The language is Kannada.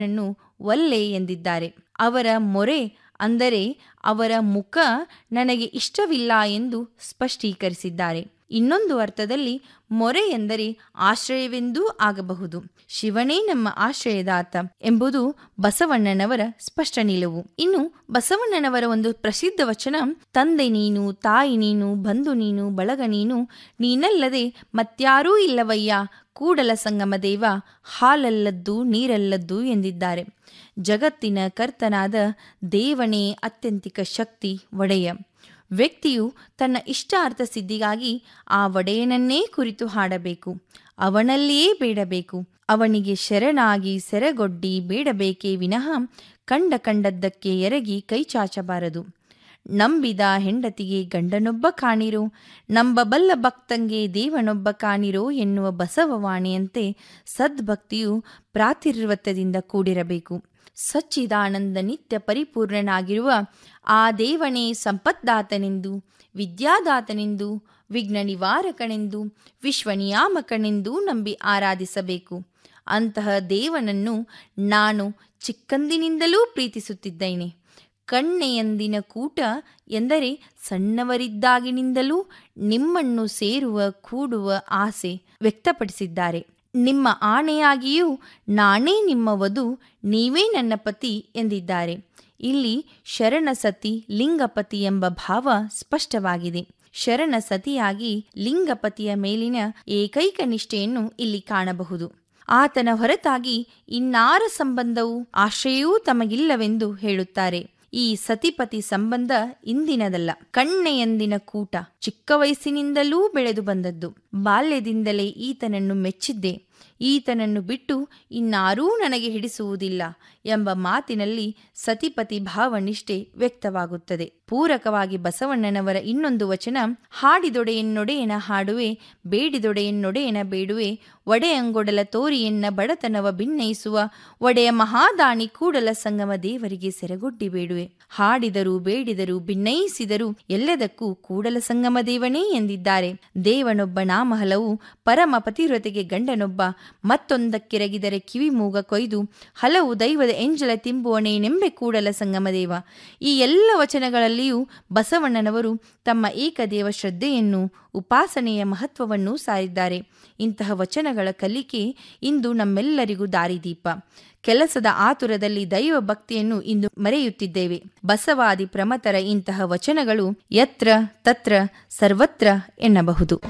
ನ್ನು ಒಲ್ಲೆ ಎಂದಿದ್ದಾರೆ ಅವರ ಮೊರೆ ಅಂದರೆ ಅವರ ಮುಖ ನನಗೆ ಇಷ್ಟವಿಲ್ಲ ಎಂದು ಸ್ಪಷ್ಟೀಕರಿಸಿದ್ದಾರೆ ಇನ್ನೊಂದು ಅರ್ಥದಲ್ಲಿ ಮೊರೆ ಎಂದರೆ ಆಶ್ರಯವೆಂದೂ ಆಗಬಹುದು ಶಿವನೇ ನಮ್ಮ ಆಶ್ರಯದಾತ ಎಂಬುದು ಬಸವಣ್ಣನವರ ಸ್ಪಷ್ಟ ನಿಲುವು ಇನ್ನು ಬಸವಣ್ಣನವರ ಒಂದು ಪ್ರಸಿದ್ಧ ವಚನ ತಂದೆ ನೀನು ತಾಯಿ ನೀನು ಬಂಧು ನೀನು ಬಳಗ ನೀನು ನೀನಲ್ಲದೆ ಮತ್ಯಾರೂ ಇಲ್ಲವಯ್ಯ ಕೂಡಲ ಸಂಗಮ ದೇವ ಹಾಲಲ್ಲದ್ದು ನೀರಲ್ಲದ್ದು ಎಂದಿದ್ದಾರೆ ಜಗತ್ತಿನ ಕರ್ತನಾದ ದೇವನೇ ಅತ್ಯಂತಿಕ ಶಕ್ತಿ ಒಡೆಯ ವ್ಯಕ್ತಿಯು ತನ್ನ ಇಷ್ಟಾರ್ಥ ಸಿದ್ಧಿಗಾಗಿ ಆ ಒಡೆಯನನ್ನೇ ಕುರಿತು ಹಾಡಬೇಕು ಅವನಲ್ಲಿಯೇ ಬೇಡಬೇಕು ಅವನಿಗೆ ಶರಣಾಗಿ ಸೆರೆಗೊಡ್ಡಿ ಬೇಡಬೇಕೇ ವಿನಃ ಕಂಡ ಕಂಡದ್ದಕ್ಕೆ ಎರಗಿ ಕೈಚಾಚಬಾರದು ನಂಬಿದ ಹೆಂಡತಿಗೆ ಗಂಡನೊಬ್ಬ ಕಾಣಿರೋ ನಂಬಬಲ್ಲ ಭಕ್ತಂಗೆ ದೇವನೊಬ್ಬ ಕಾಣಿರೋ ಎನ್ನುವ ಬಸವವಾಣಿಯಂತೆ ಸದ್ಭಕ್ತಿಯು ಪ್ರಾತಿರ್ವತ್ಯದಿಂದ ಕೂಡಿರಬೇಕು ಸಚ್ಚಿದಾನಂದ ನಿತ್ಯ ಪರಿಪೂರ್ಣನಾಗಿರುವ ಆ ದೇವನೇ ಸಂಪತ್ದಾತನೆಂದು ವಿದ್ಯಾದಾತನೆಂದು ವಿಘ್ನ ನಿವಾರಕನೆಂದು ವಿಶ್ವನಿಯಾಮಕನೆಂದು ನಂಬಿ ಆರಾಧಿಸಬೇಕು ಅಂತಹ ದೇವನನ್ನು ನಾನು ಚಿಕ್ಕಂದಿನಿಂದಲೂ ಪ್ರೀತಿಸುತ್ತಿದ್ದೇನೆ ಕಣ್ಣೆಯಂದಿನ ಕೂಟ ಎಂದರೆ ಸಣ್ಣವರಿದ್ದಾಗಿನಿಂದಲೂ ನಿಮ್ಮನ್ನು ಸೇರುವ ಕೂಡುವ ಆಸೆ ವ್ಯಕ್ತಪಡಿಸಿದ್ದಾರೆ ನಿಮ್ಮ ಆಣೆಯಾಗಿಯೂ ನಾನೇ ನಿಮ್ಮ ವಧು ನೀವೇ ನನ್ನ ಪತಿ ಎಂದಿದ್ದಾರೆ ಇಲ್ಲಿ ಶರಣ ಸತಿ ಲಿಂಗಪತಿ ಎಂಬ ಭಾವ ಸ್ಪಷ್ಟವಾಗಿದೆ ಶರಣ ಸತಿಯಾಗಿ ಲಿಂಗಪತಿಯ ಮೇಲಿನ ಏಕೈಕ ನಿಷ್ಠೆಯನ್ನು ಇಲ್ಲಿ ಕಾಣಬಹುದು ಆತನ ಹೊರತಾಗಿ ಇನ್ನಾರ ಸಂಬಂಧವೂ ಆಶ್ರಯವೂ ತಮಗಿಲ್ಲವೆಂದು ಹೇಳುತ್ತಾರೆ ಈ ಸತಿಪತಿ ಸಂಬಂಧ ಇಂದಿನದಲ್ಲ ಕಣ್ಣೆಯಂದಿನ ಕೂಟ ಚಿಕ್ಕ ವಯಸ್ಸಿನಿಂದಲೂ ಬೆಳೆದು ಬಂದದ್ದು ಬಾಲ್ಯದಿಂದಲೇ ಈತನನ್ನು ಮೆಚ್ಚಿದ್ದೆ ಈತನನ್ನು ಬಿಟ್ಟು ಇನ್ನಾರೂ ನನಗೆ ಹಿಡಿಸುವುದಿಲ್ಲ ಎಂಬ ಮಾತಿನಲ್ಲಿ ಸತಿಪತಿ ಭಾವನಿಷ್ಠೆ ವ್ಯಕ್ತವಾಗುತ್ತದೆ ಪೂರಕವಾಗಿ ಬಸವಣ್ಣನವರ ಇನ್ನೊಂದು ವಚನ ಹಾಡಿದೊಡೆಯನ್ನೊಡೆಯನ ಹಾಡುವೆ ಬೇಡಿದೊಡೆಯನ್ನೊಡೆಯನ ಬೇಡುವೆ ಒಡೆಯಂಗೊಡಲ ತೋರಿಯನ್ನ ಬಡತನವ ಭಿನ್ನಯಿಸುವ ಒಡೆಯ ಮಹಾದಾಣಿ ಕೂಡಲ ಸಂಗಮ ದೇವರಿಗೆ ಸೆರೆಗೊಡ್ಡಿ ಬೇಡುವೆ ಹಾಡಿದರು ಬೇಡಿದರು ಭಿನ್ನಯಿಸಿದರು ಎಲ್ಲದಕ್ಕೂ ಕೂಡಲ ಸಂಗಮ ದೇವನೇ ಎಂದಿದ್ದಾರೆ ದೇವನೊಬ್ಬ ನಾಮ ಹಲವು ಪರಮ ಪತಿವ್ರತೆಗೆ ಗಂಡನೊಬ್ಬ ಮತ್ತೊಂದಕ್ಕೆರಗಿದರೆ ಕಿವಿ ಮೂಗ ಕೊಯ್ದು ಹಲವು ದೈವದ ಎಂಜಲ ತಿಂಬುವಣೆ ನೆಂಬೆ ಕೂಡಲ ಸಂಗಮದೇವ ಈ ಎಲ್ಲ ವಚನಗಳಲ್ಲಿಯೂ ಬಸವಣ್ಣನವರು ತಮ್ಮ ಏಕದೇವ ಶ್ರದ್ಧೆಯನ್ನು ಉಪಾಸನೆಯ ಮಹತ್ವವನ್ನು ಸಾರಿದ್ದಾರೆ ಇಂತಹ ವಚನಗಳ ಕಲಿಕೆ ಇಂದು ನಮ್ಮೆಲ್ಲರಿಗೂ ದಾರಿದೀಪ ಕೆಲಸದ ಆತುರದಲ್ಲಿ ದೈವ ಭಕ್ತಿಯನ್ನು ಇಂದು ಮರೆಯುತ್ತಿದ್ದೇವೆ ಬಸವಾದಿ ಪ್ರಮತರ ಇಂತಹ ವಚನಗಳು ಯತ್ರ ತತ್ರ ಸರ್ವತ್ರ ಎನ್ನಬಹುದು